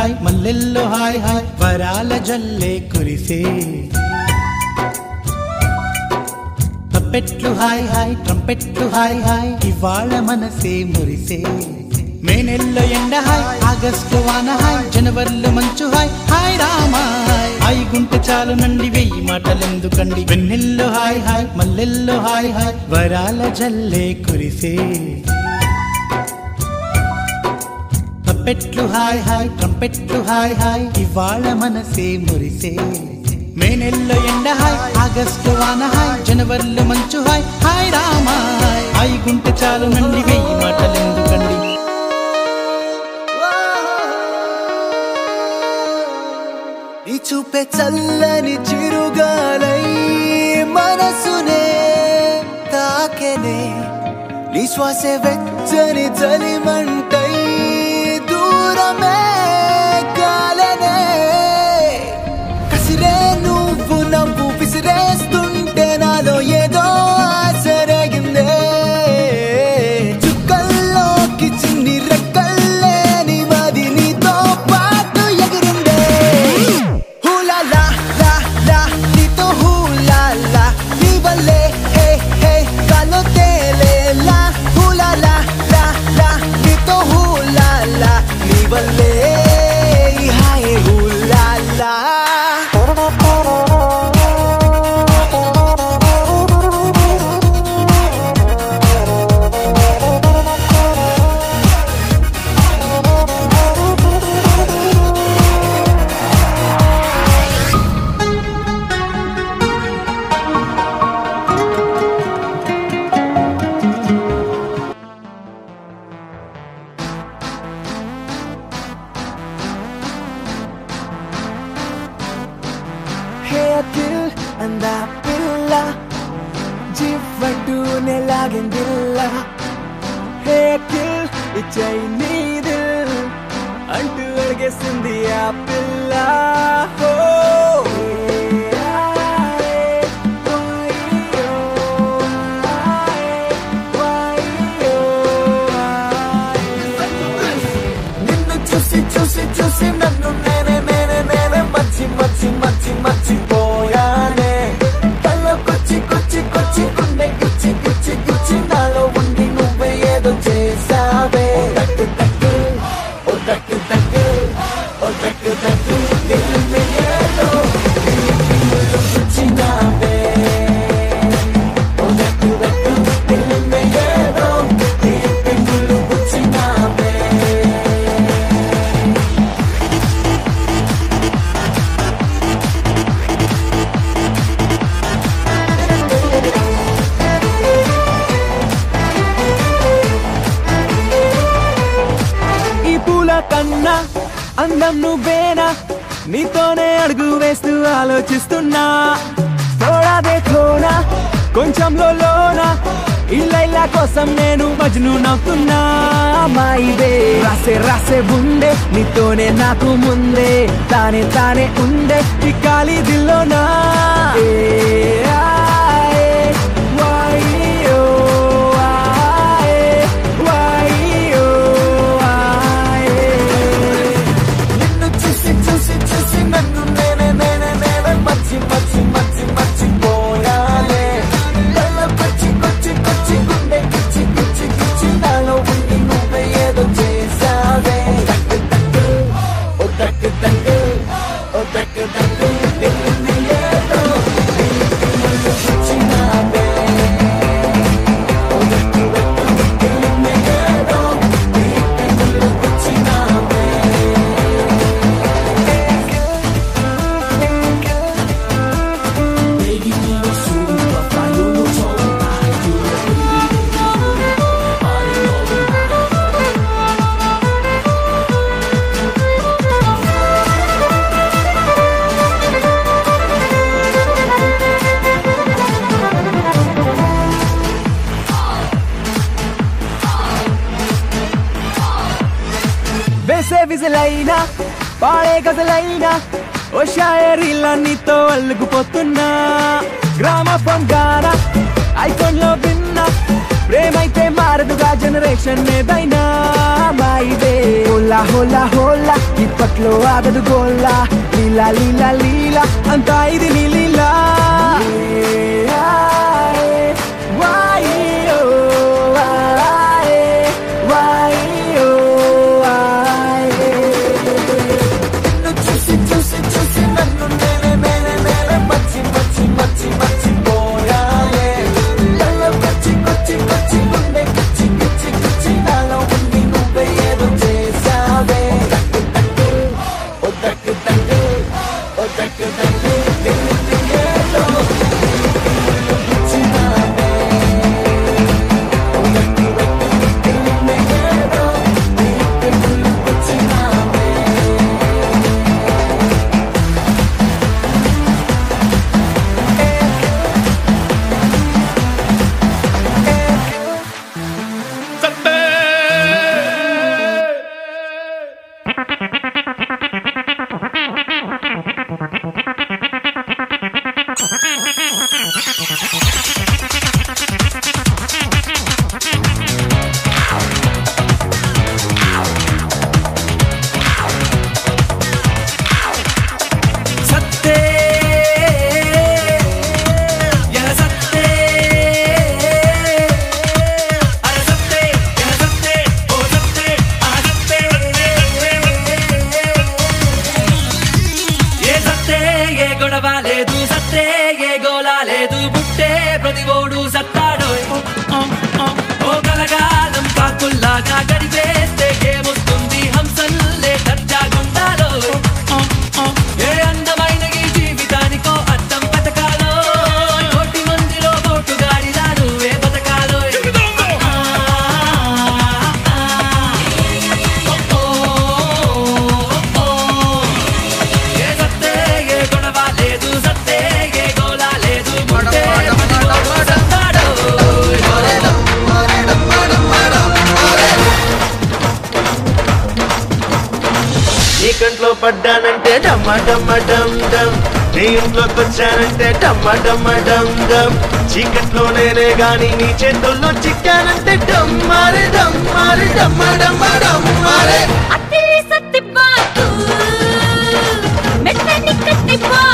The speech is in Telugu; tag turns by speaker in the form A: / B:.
A: హాయ్ మల్లెల్లో హాయ్ హాయ్ వరాల జల్లే కురిసే తప్పెట్లు హాయ్ హాయ్ ట్రంపెట్లు హాయ్ హాయ్ ఇవాళ మనసే మురిసే మే నెలలో ఎండ హాయ్ ఆగస్టు వాన హాయ్ జనవరిలో మంచు హాయ్ హాయ్ రామా హాయ్ హాయ్ గుంటె చాలు నండి వెయ్యి మాటలెందుకండి వెన్నెల్లో హాయ్ హాయ్ మల్లెల్లో హాయ్ హాయ్ వరాల జల్లే కురిసే తప్పెట్లు హాయ్ హాయ్ ట్రంపెట్లు హాయ్ హాయ్ ఇవాళ మనసే మురిసే మే నెలలో ఎండ హాయ్ ఆగస్టు వాన హాయ్ జనవరిలో మంచు హాయ్ హాయ్ రామా హాయ్ హాయ్ గుంటె చాలు నండి వెయ్యి మాటలెందుకండి
B: నీ చూపే చల్లని చిరుగాలై మనసునే తాకెనే నీ శ్వాసే వెచ్చని చలిమంటై దూరమే కాలనే కసిరే నువ్వు నవ్వు విసిరేస్తుంటే నాలో ఏదో ఆసరగిందే చుక్కల్లోకి చిన్ని రెక్కల్లే నీ మది నీతో పాటు ఎగిరిందే హూలా లా లా లా నీతో హూలా లా నీ వల్లే హే హే కాలో తేలేలా హూలా లా లా లా నీతో హూలా లా నీ వల్లే హాయ్ హూలా లా హే అఖిల్ అందా పిల్ల జివ్వంటూనే లాగిందిల్ల హే అఖిల్ ఇచ్చై నీదిల్ అంటూ అడిగేసింది ఆ పిల్ల హో నిన్ను చూసి చూసి చూసి నన్ను నేనే నేనే నేనే మచ్చి మచ్చి మచ్చి మర్చిపోయానే కళ్ళకొచ్చి కొచ్చి కొచ్చి గుండె గిచ్చి గిచ్చి గిచ్చి నాలో ఉండి నువ్వే ఏదో చేసావే ఓ దక్కు దక్కు ఓ దక్కు దక్కు ఓ దక్కు దక్కు నిన్ను ఏదో వచ్చినావే ఓ దక్కు దక్కు నిన్ను ఏదో నిన్ను వచ్చినావే ఈ పూల కన్నా అందం నువ్వేనా నీతోనే అడుగు వేస్తూ ఆలోచిస్తున్నా తోడాదే తోనా కొంచెంలో లోనా ఈ లైలా కోసం నేను మజ్ను నవ్వుతున్నా మాయిదే రాసే రాసే ఉండే నీతోనే నాకు ముందే తానే తానే ఉండే ఈ కాలి దిల్లోనా ఏ ఆయే, వాయ్యో, ఆయే, వాయ్యో, ఆయే. నిన్ను చూసి చూసి చూసి నన్ను నేనే నేనే నేనే మర్చి మర్చి మర్చి మర్చిపోయాలే కొచ్చి కొచ్చి కొచ్చి గుండె గిచ్చి గిచ్చి గిచ్చి నాలో ఉండి నువ్వే ఏదో చేసావే దక్కు దక్కు ఓ దక్కు దక్కు ఓ దక్కు దక్కు నిన్ను ఏదో నిన్ను వచ్చినావే ఓ దక్కు దక్కు నిన్ను ఏదో నిన్ను వచ్చినావే వేసే విజలైనా పాడే గజలైనా ఓ షాయరీలా నీతో అల్లుకుపోతున్నా గ్రామ పొంగాన ఐకాన్ లో విన్నా ప్రేమైతే మారదుగా జనరేషన్ ఏదైనా మాయిదే హోలా హోలా హోలా ఇప్పట్లో ఆగదు గోల్లా లీలా లీలా లీలా అంతా ఇది నీ లీలా Why, oh, why, why, oh, why? నిన్ను చూసి చూసి చూసి నన్ను నేనే నేనే నేనే మచ్చి మచ్చి మచ్చి మచ్చి పోయాలే కళ్ళ కొచ్చి కొచ్చి కొచ్చి గుండె కిచ్చి కిచ్చి కిచ్చి నాలో ఉండి నువ్వే ఏదో చేసావే ఓ దక్కు దక్కు ఓ దక్కు దక్కు దిల్లు దిగేలో పిచ్చినావే ఓ దక్కు దక్కు దిల్లు దిగేలో దిల్లు పిచ్చినావే సత్తే యా సత్తే అర సత్తే యా సత్తే ఓ సత్తే ఆ సత్తే ఏ సత్తే ఏ గొడవ లేదు సత్తే ఏ గోలా లేదు బుట్టే ప్రతి ఓడు సత్తాడు ఓ కలగాలం కాకుల్లాగా గడిపేస్తే ఏమొస్తుంది హంసల్లే దర్జాగుండాలో ఏ అందమైన ఈ జీవితానికో అర్థం పథకాలో కోటి మందిలో కోటు గాడిదారు ఏ పథకాలో ఏ సత్తే ఏ గొడవ లేదు సత్తే ఏ గోలా లేదు బుట్టే ప్రతి ఓడు సత్తాడు
C: నీ కంట్లో పడ్డానంటే డమ్మ డమ్మ డమ్ డమ్ నీ ఇంట్లోకి వచ్చానంటే డమ్మ డమ్మ డమ్ డమ్ చీకట్లో నేనే గాని నీ చేతుల్లో చిక్కానంటే డమ్మారే డమ్మారే డమ్మ డమ్మ డమ్మారే
D: అతి సత్తి బాతు మెత్తని కత్తి బాతు